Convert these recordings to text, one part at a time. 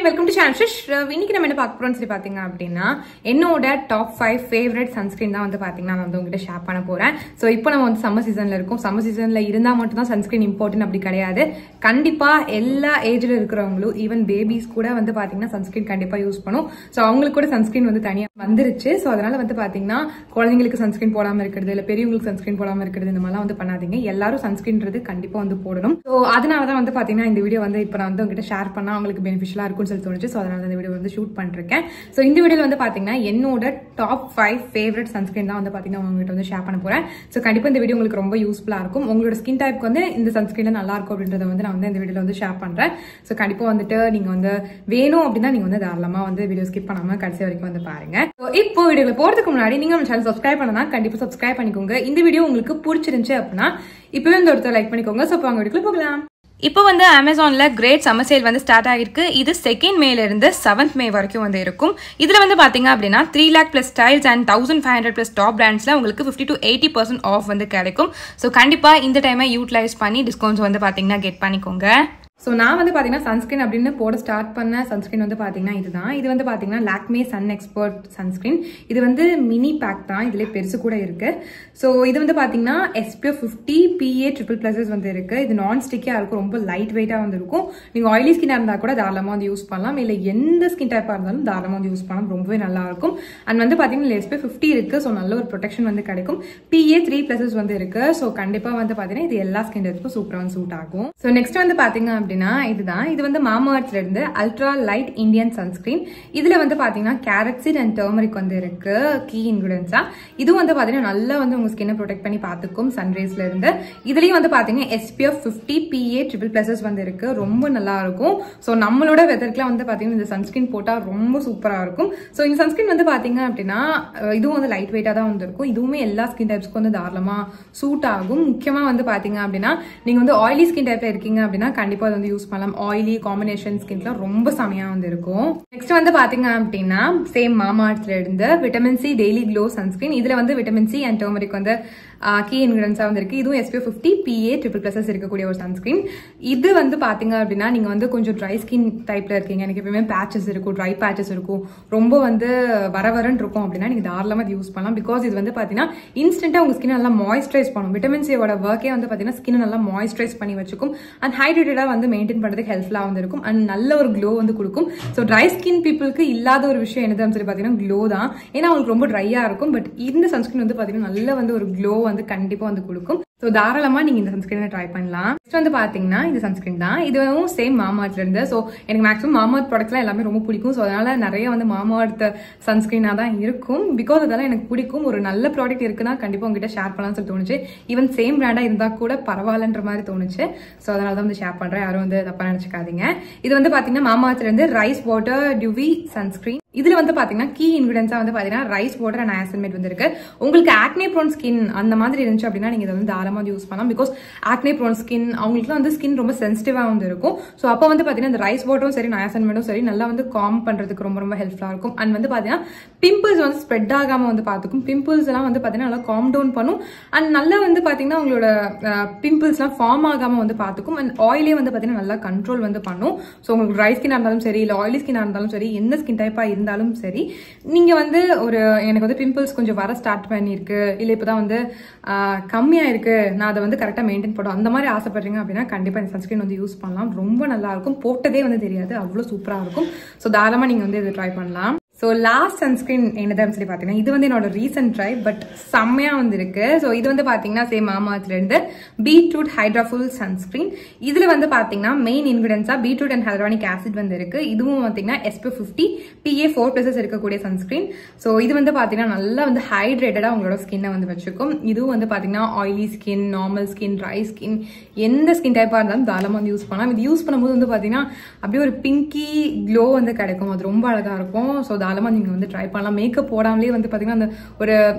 welcome to சான்ஷிஷ் இன்னைக்கு நம்ம என்ன பார்க்க போறோம்னு சொல்லி பாத்தீங்க அப்படின்னா என்னோட டாப் ஃபைவ் ஃபேவரட் சன்ஸ்கிரீன் தான் வந்து பாத்தீங்கன்னா நான் வந்து உங்ககிட்ட ஷேர் பண்ண போறேன் ஸோ இப்போ நம்ம வந்து சம்மர் சீசன்ல இருக்கோம் சம்மர் சீசன்ல இருந்தா மட்டும் தான் சன்ஸ்கிரீன் இம்பார்ட்டன்ட் அப்படி கிடையாது கண்டிப்பா எல்லா ஏஜ்ல இருக்கிறவங்களும் ஈவன் பேபிஸ் கூட வந்து பாத்தீங்கன்னா சன்ஸ்கிரீன் கண்டிப்பா யூஸ் பண்ணும் ஸோ அவங்களுக்கு கூட சன்ஸ்கிரீன் வந்து தனியா வந்துருச்சு ஸோ அதனால வந்து பாத்தீங்கன்னா குழந்தைங்களுக்கு சன்ஸ்கிரீன் போடாம இருக்கிறது இல்ல பெரியவங்களுக்கு சன்ஸ்கிரீன் போடாம இருக்கிறது இந்த மாதிரிலாம் வந்து பண்ணாதீங்க எல்லாரும் சன்ஸ்கிரீன்றது கண்டிப்பா வந்து போடணும் ஸோ அதனால தான் வந்து பாத்தீங்கன்னா இந்த வீடியோ வந்து இப்போ நான் வந்து உங்ககிட்ட ஷேர் பண்ணா உங்களுக்கு பெனிஃபிஷியலா இருக்கும்னு சொல்லி தோணுச்சு ஸோ அதனால இந்த வீடியோ வந்து ஷூட் பண்ணிருக்கேன் ஸோ இந்த வீடியோல வந்து பாத்தீங்கன்னா என்னோட டாப் ஃபைவ் ஃபேவரட் சன்ஸ்கிரீன் தான் வந்து பாத்தீங்கன்னா உங்ககிட்ட வந்து ஷேர் பண்ண போறேன் ஸோ கண்டிப்பா இந்த வீடியோ உங்களுக்கு ரொம்ப யூஸ்ஃபுல்லா இருக்கும் உங்களோட ஸ்கின் டைப்க்கு வந்து இந்த சன்ஸ்கிரீன் நல்லா இருக்கும் அப்படின்றத வந்து நான் வந்து இந்த வீடியோல வந்து ஷேர் பண்றேன் ஸோ கண்டிப்பா வந்துட்டு நீங்க வந்து வேணும் அப்படின்னா நீங்க வந்து தாராளமா வந்து வீடியோ ஸ்கிப் பண்ணாம கடைசி வரைக்கும் வந்து பாருங்க So, இப்போ வீடியோல போறதுக்கு முன்னாடி நீங்க நம்ம சேனல் சப்ஸ்கிரைப் பண்ணனா கண்டிப்பா சப்ஸ்கிரைப் பண்ணிக்கோங்க இந்த வீடியோ உங்களுக்கு பிடிச்சிருந்துச்சு அப்படின்னா இப்பவே இந்த ஒருத்தர் லைக் பண்ணிக்கோங்க ஸோ அவங்க வீடியோக்குள்ள போகலாம் இப்போ வந்து அமேசான்ல கிரேட் சம்மர் சேல் வந்து ஸ்டார்ட் ஆகிருக்கு இது செகண்ட் மேல இருந்து செவன்த் மே வரைக்கும் வந்து இருக்கும் இதுல வந்து பாத்தீங்க அப்படின்னா three lakh plus styles and thousand five hundred plus top பிராண்ட்ஸ்ல உங்களுக்கு fifty to eighty percent off வந்து கிடைக்கும் ஸோ கண்டிப்பா இந்த டைமை யூட்டிலைஸ் பண்ணி டிஸ்கவுண்ட்ஸ் வந்து பாத்தீங்கன்னா கெட் பண்ணிக்கோங்க ஸோ நான் வந்து பார்த்தீங்கன்னா சன்ஸ்கிரீன் அப்படின்னு போட ஸ்டார்ட் பண்ண சன்ஸ்கிரீன் வந்து பார்த்தீங்கன்னா இதுதான் இது வந்து பார்த்தீங்கன்னா லாக்மே சன் எக்ஸ்பர்ட் சன்ஸ்கிரீன் இது வந்து மினி பேக் தான் இதுல பெருசு கூட இருக்கு ஸோ இது வந்து பார்த்தீங்கன்னா SPF fifty PA triple pluses வந்து இருக்கு இது நான் ஸ்டிக்கியாக இருக்கும் ரொம்ப லைட் வெயிட்டாக வந்து இருக்கும் நீங்கள் ஆயிலி ஸ்கின்னாக இருந்தால் கூட தாராளமாக வந்து யூஸ் பண்ணலாம் இல்லை எந்த ஸ்கின் டைப்பாக இருந்தாலும் தாராளமாக வந்து யூஸ் பண்ணலாம் ரொம்பவே நல்லா இருக்கும் அண்ட் வந்து பார்த்தீங்கன்னா எஸ்பிஎஃப் ஃபிஃப்டி இருக்கு ஸோ நல்ல ஒரு ப்ரொடெக்ஷன் வந்து கிடைக்கும் பிஏ த்ரீ பிளஸஸ் வந்து இருக்கு ஸோ கண்டிப்பாக வந்து பார்த்தீங்கன்னா இது எல்லா ஸ்கின் டைப்ஸ்க்கும் சூப்பராக வந்து சூட் ஆகும் ஸோ நெக்ஸ்ட் வந்து பார்த்தீங்க அப்படின்னா இதுதான் இது வந்து மாமார்ட்ஸ்ல இருந்து அல்ட்ரா லைட் இந்தியன் சன்ஸ்கிரீன் இதுல வந்து பாத்தீங்கன்னா கேரட் சீட் அண்ட் டர்மரிக் வந்து இருக்கு கீ இன்கிரீடியன்ஸா இதுவும் வந்து பாத்தீங்கன்னா நல்லா வந்து உங்க ஸ்கின்னை ப்ரொடெக்ட் பண்ணி பாத்துக்கும் சன்ரைஸ்ல இருந்து இதுலயும் வந்து பாத்தீங்கன்னா SPF fifty PA triple pluses வந்து இருக்கு ரொம்ப நல்லா இருக்கும் ஸோ நம்மளோட வெதற்குலாம் வந்து பாத்தீங்கன்னா இந்த சன்ஸ்கிரீன் போட்டா ரொம்ப சூப்பரா இருக்கும் ஸோ இந்த சன்ஸ்கிரீன் வந்து பாத்தீங்க அப்படின்னா அஹ் இதுவும் வந்து லைட் வெயிட்டா தான் வந்து இருக்கும் இதுவுமே எல்லா ஸ்கின் டைப்ஸ்க்கும் வந்து தாராளமா சூட் ஆகும் முக்கியமா வந்து பாத்தீங்க அப்படின்னா நீங்க வந்து ஆயிலி ஸ்கின் டைப்ல இருக்கீங்க அப்படின்னா கண்டிப்பா அதை வந்து யூஸ் பண்ணலாம் ஆயிலி காம்பினேஷன் ஸ்கின்லாம் ரொம்ப செமையா வந்து இருக்கும் நெக்ஸ்ட் வந்து பாத்தீங்க அப்படின்னா சேம் மாமார்ட்ஸ்ல இருந்து vitamin C daily glow sunscreen இதுல வந்து விட்டமின் சி அண்ட் டர்மரிக் வந்து கீ இன்கிரன்ஸா வந்து இருக்கு இதுவும் SPF fifty PA triple pluses இருக்கக்கூடிய ஒரு சன்ஸ்கிரீன் இது வந்து பாத்தீங்க அப்படின்னா நீங்க வந்து கொஞ்சம் ட்ரை ஸ்கின் டைப்ல இருக்கீங்க எனக்கு எப்பவுமே பேச்சஸ் இருக்கும் ட்ரை பேச்சஸ் இருக்கும் ரொம்ப வந்து வர வரன்னு இருக்கும் அப்படின்னா நீங்க தாராளமா இது யூஸ் பண்ணலாம் பிகாஸ் இது வந்து பாத்தீங்கன்னா இன்ஸ்டன்டா உங்க ஸ்கின் நல்லா மாய்ஸ்சரைஸ் பண்ணும் விட்டமின் சியோட ஒர்க்கே வந்து பாத்தீங்கன்னா ஸ்கின் நல்லா மாய்ஸ்சரைஸ் பண்ணி வச்சுக்கும் அண்ட் ஹைட்ரேட்டடா வந்து மெயின்டைன் பண்றதுக்கு ஹெல்ப்ஃபுல்லா வந்து இருக்கும் அண்ட் நல்ல ஒரு க்ளோ வந்து கொடுக்கும் ஸோ ட்ரை ஸ்கின் பீப்புளுக்கு இல்லாத ஒரு விஷயம் என்னதுன்னு சொல்லி பாத்தீங்கன்னா க்ளோ தான் ஏன்னா அவங்களுக்கு ரொம்ப ட்ரையா இருக்கும் பட் இந்த சன்ஸ்கிரீன் வந்து பாத்தீங்கன்னா நல்ல வந்து ஒரு க்ளோ வந்து கண்டிப்பா வந்து கொடுக்கும் ஸோ தாராளமா நீங்க இந்த சன்ஸ்கிரீனை ட்ரை பண்ணலாம் நெக்ஸ்ட் வந்து பாத்தீங்கன்னா இந்த சன்ஸ்கிரீன் தான் இதுவும் சேம் மாமார்ட்ல இருந்து ஸோ எனக்கு மேக்ஸிமம் மாமார்ட் ப்ராடக்ட்லாம் எல்லாமே ரொம்ப பிடிக்கும் ஸோ அதனால நிறைய வந்து மாமார்ட் சன்ஸ்கிரீனா தான் இருக்கும் பிகாஸ் அதெல்லாம் எனக்கு பிடிக்கும் ஒரு நல்ல ப்ராடக்ட் இருக்குன்னா கண்டிப்பா உங்ககிட்ட ஷேர் பண்ணலாம்னு சொல்லி தோணுச்சு ஈவன் சேம் பிராண்டா இருந்தா கூட பரவாயில்லன்ற மாதிரி தோணுச்சு ஸோ அதனால தான் வந்து ஷேர் பண்றேன் யாரும் வந்து தப்பா நினைச்சுக்காதீங்க இது வந்து பாத்தீங்கன்னா மாமார்ட்ல இருந்து ரைஸ் வாட்டர் டியூவி சன்ஸ்கிரீன் இதுல வந்து பாத்தீங்கன்னா கீ இன்கிரிடியன்ஸா வந்து பாத்தீங்கன்னா ரைஸ் வாட்டர் அண்ட் ஆசன்மேட் வந்து இருக்கு உங்களுக்கு ஆக்னே ப்ரோன் ஸ்கின் அந்த மாதிரி இருந்துச்சு அப்படின்னா நீங்க இதை வந்து தாராளமா யூஸ் பண்ணலாம் பிகாஸ் ஆக்னே ப்ரோன் ஸ்கின் அவங்களுக்கு வந்து ஸ்கின் ரொம்ப சென்சிட்டிவா வந்து இருக்கும் ஸோ அப்போ வந்து பாத்தீங்கன்னா இந்த ரைஸ் வாட்டரும் சரி நயாசன்மேடும் சரி நல்லா வந்து காம் பண்றதுக்கு ரொம்ப ரொம்ப ஹெல்ப்ஃபுல்லா இருக்கும் அண்ட் வந்து பாத்தீங்கன்னா பிம்பிள்ஸ் வந்து ஸ்ப்ரெட் ஆகாம வந்து பாத்துக்கும் பிம்பிள்ஸ் எல்லாம் வந்து பாத்தீங்கன்னா நல்லா காம் டவுன் பண்ணும் அண்ட் நல்லா வந்து பாத்தீங்கன்னா உங்களோட பிம்பிள்ஸ் எல்லாம் ஃபார்ம் ஆகாம வந்து பாத்துக்கும் அண்ட் ஆயிலே வந்து பாத்தீங்கன்னா நல்லா கண்ட்ரோல் வந்து பண்ணும் ஸோ உங்களுக்கு ட்ரை ஸ்கின்னா இருந்தாலும் சரி இல்ல ஆயிலி ஸ்கின்னா இருந்தாலும் சரி எந்த ஸ்கின் டைப்பா இருந்தாலும் சரி நீங்க வந்து ஒரு எனக்கு வந்து பிம்பிள்ஸ் கொஞ்சம் வர ஸ்டார்ட் பண்ணிருக்கு இல்ல இப்பதான் வந்து ஆஹ், கம்மியா இருக்கு நான் அதை வந்து கரெக்டா மெயின்டைன் பண்ணும் அந்த மாதிரி ஆசைப்படுறீங்க அப்படின்னா கண்டிப்பா இந்த சன்ஸ்கிரீன் வந்து யூஸ் பண்ணலாம் ரொம்ப நல்லா இருக்கும் போட்டதே வந்து தெரியாது அவ்வளவு சூப்பரா இருக்கும் ஸோ தாராளமா நீங்க வந்து இது ட்ரை பண்ணலாம் ஸோ லாஸ்ட் சன்ஸ்கிரீன் என்னதுன்னு சொல்லி பார்த்தீங்கன்னா இது வந்து என்னோட ரீசன்ட் ட்ரை பட் செம்மையா வந்து இருக்கு ஸோ இது வந்து பார்த்தீங்கன்னா சேம் மாமாத்துல இருந்து பீட்ரூட் ஹைட்ராஃபுல் சன்ஸ்கிரீன் இதுல வந்து பார்த்தீங்கன்னா மெயின் இன்கிரிடியன்ஸா பீட்ரூட் அண்ட் ஹைட்ரானிக் ஆசிட் வந்து இருக்கு இதுவும் பார்த்தீங்கன்னா SP fifty PA four pluses இருக்கக்கூடிய சன்ஸ்கிரீன் ஸோ இது வந்து பார்த்தீங்கன்னா நல்லா வந்து ஹைட்ரேட்டடா உங்களோட ஸ்கின்னை வந்து வச்சுக்கும் இதுவும் வந்து பார்த்தீங்கன்னா oily skin normal skin dry skin எந்த ஸ்கின் டைப்பாக இருந்தாலும் தாராளமாக வந்து யூஸ் பண்ணலாம் இது யூஸ் பண்ணும்போது வந்து பார்த்தீங்கன்னா அப்படியே ஒரு பிங்கி க்ளோ வந்து கிடைக்கும் அது ரொம்ப அழகா இருக்கும் ஸோ தாராளமாக நீங்கள் வந்து ட்ரை பண்ணலாம் மேக்கப் போடாமலே வந்து பார்த்தீங்கன்னா அந்த ஒரு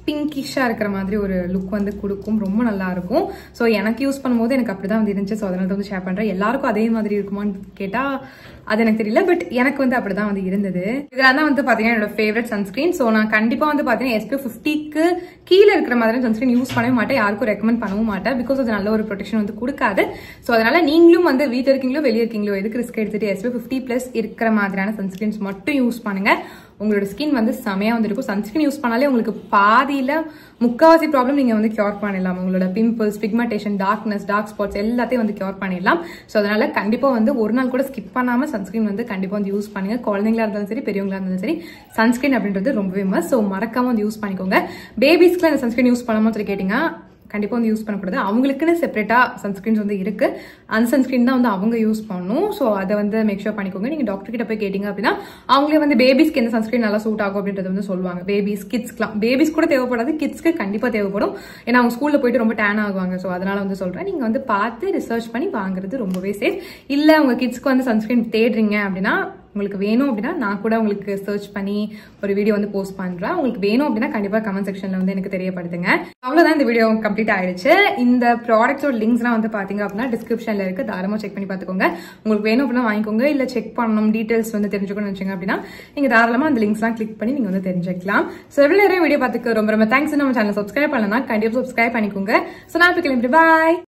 பிங்கிஷாக இருக்கிற மாதிரி ஒரு லுக் வந்து கொடுக்கும் ரொம்ப நல்லா இருக்கும் ஸோ எனக்கு யூஸ் பண்ணும்போது எனக்கு அப்படி தான் வந்து இருந்துச்சு ஸோ அதனால தான் வந்து ஷேர் பண்ணுறேன் எல்லாருக்கும் அதே மாதிரி இருக்குமான்னு கேட்டால் அது எனக்கு தெரியல பட் எனக்கு வந்து அப்படி தான் வந்து இருந்தது இதெல்லாம் தான் வந்து பார்த்தீங்கன்னா என்னோட ஃபேவரட் சன்ஸ்கிரீன் ஸோ நான் கண்டிப்பாக வந்து பார்த்தீங்கன்னா எஸ்பி ஃபிஃப்டிக்கு கீழே இருக்கிற மாதிரி சன்ஸ்கிரீன் யூஸ் பண்ணவே மாட்டேன் யாருக்கும் ரெக்கமெண்ட் பண்ணவும் மாட்டேன் பிகாஸ் அது நல்ல ஒரு ப்ரொடெக்ஷன் வந்து கொடுக்காது ஸோ அதனால நீங்களும் வந்து வீட்டில் இருக்கீங்களோ வெளியே இருக்கீங்களோ எதுக்கு ரிஸ்க் எடுத்துட்டு எஸ்பி ஃபிஃப்டி ப்ளஸ் இருக்கிற மாதிரியான சன்ஸ்கிரீன்ஸ் மட்டும் யூஸ் பண்ணுங்க உங்களோட ஸ்கின் வந்து செமையா வந்து இருக்கும் சன்ஸ்கிரீன் யூஸ் பண்ணாலே உங்களுக்கு பாதியில முக்காவாசி ப்ராப்ளம் நீங்க வந்து கியூர் பண்ணிடலாம் உங்களோட pimples pigmentation darkness dark spots எல்லாத்தையும் வந்து கியூர் பண்ணிடலாம் ஸோ அதனால கண்டிப்பா வந்து ஒரு நாள் கூட ஸ்கிப் பண்ணாம சன்ஸ்கிரீன் வந்து கண்டிப்பா வந்து யூஸ் பண்ணுங்க குழந்தைங்களா இருந்தாலும் சரி பெரியவங்களா இருந்தாலும் சரி சன்ஸ்கிரீன் அப்படின்றது ரொம்பவே மஸ்ட் ஸோ மறக்காம வந்து யூஸ் பண்ணிக்கோங்க பேபிஸ்க்குலாம் இந்த சன்ஸ்கிரீன் யூஸ் பண்ணாம சொல்லி கேட்டீங்க கண்டிப்பாக வந்து யூஸ் பண்ணக்கூடாது அவங்களுக்குன்னு செப்பரேட்டாக சன்ஸ்கிரீன்ஸ் வந்து இருக்கு அந்த சன்ஸ்கிரீன் தான் வந்து அவங்க யூஸ் பண்ணணும் ஸோ அதை வந்து மேக் ஷூர் பண்ணிக்கோங்க நீங்கள் டாக்டர் கிட்ட போய் கேட்டிங்க அப்படின்னா அவங்களே வந்து பேபிஸ்க்கு எந்த சன்ஸ்கிரீன் நல்லா சூட் ஆகும் அப்படின்றத வந்து சொல்லுவாங்க பேபிஸ் கிட்ஸ்க்குலாம் பேபிஸ் கூட தேவைப்படாது கிட்ஸ்க்கு கண்டிப்பாக தேவைப்படும் ஏன்னா அவங்க ஸ்கூலில் போயிட்டு ரொம்ப டேன் ஆகுவாங்க ஸோ அதனால வந்து சொல்கிறேன் நீங்கள் வந்து பார்த்து ரிசர்ச் பண்ணி வாங்குறது ரொம்பவே சேஃப் இல்லை உங்கள் கிட்ஸ்க்கு வந்து சன்ஸ்கிரீன் தேடுறீங்க அப்படின்னா உங்களுக்கு வேணும் அப்படின்னா நான் கூட உங்களுக்கு சர்ச் பண்ணி ஒரு வீடியோ வந்து போஸ்ட் பண்றேன் உங்களுக்கு வேணும் அப்படின்னா கண்டிப்பா கமெண்ட் செக்ஷன்ல வந்து எனக்கு தெரியப்படுத்துங்க அவ்வளவுதான் இந்த வீடியோ கம்ப்ளீட் ஆயிடுச்சு இந்த ப்ராடக்ட்ஸோட லிங்க்ஸ்லாம் வந்து பாத்தீங்க அப்படின்னா டிஸ்கிரிப்ஷன்ல இருக்கு தாராளமா செக் பண்ணி பாத்துக்கோங்க உங்களுக்கு வேணும் அப்படின்னா வாங்கிக்கோங்க இல்ல செக் பண்ணணும் டீடைல்ஸ் வந்து தெரிஞ்சுக்கணும்னு வச்சுங்க அப்படின்னா நீங்க தாராளமா அந்த லிங்க்ஸ்லாம் கிளிக் பண்ணி நீங்க வந்து தெரிஞ்சுக்கலாம் ஸோ எவ்வளவு நேரம் வீடியோ பார்த்துக்கு ரொம்ப ரொம்ப தேங்க்ஸ் நம்ம சேனல் சப்ஸ்கிரைப் பண்ணலாம் கண்டிப்பா சப்ஸ்கிரைப் பண்ணிக்கோங்க ஸோ நான் இப்போ கிளம்பி பாய்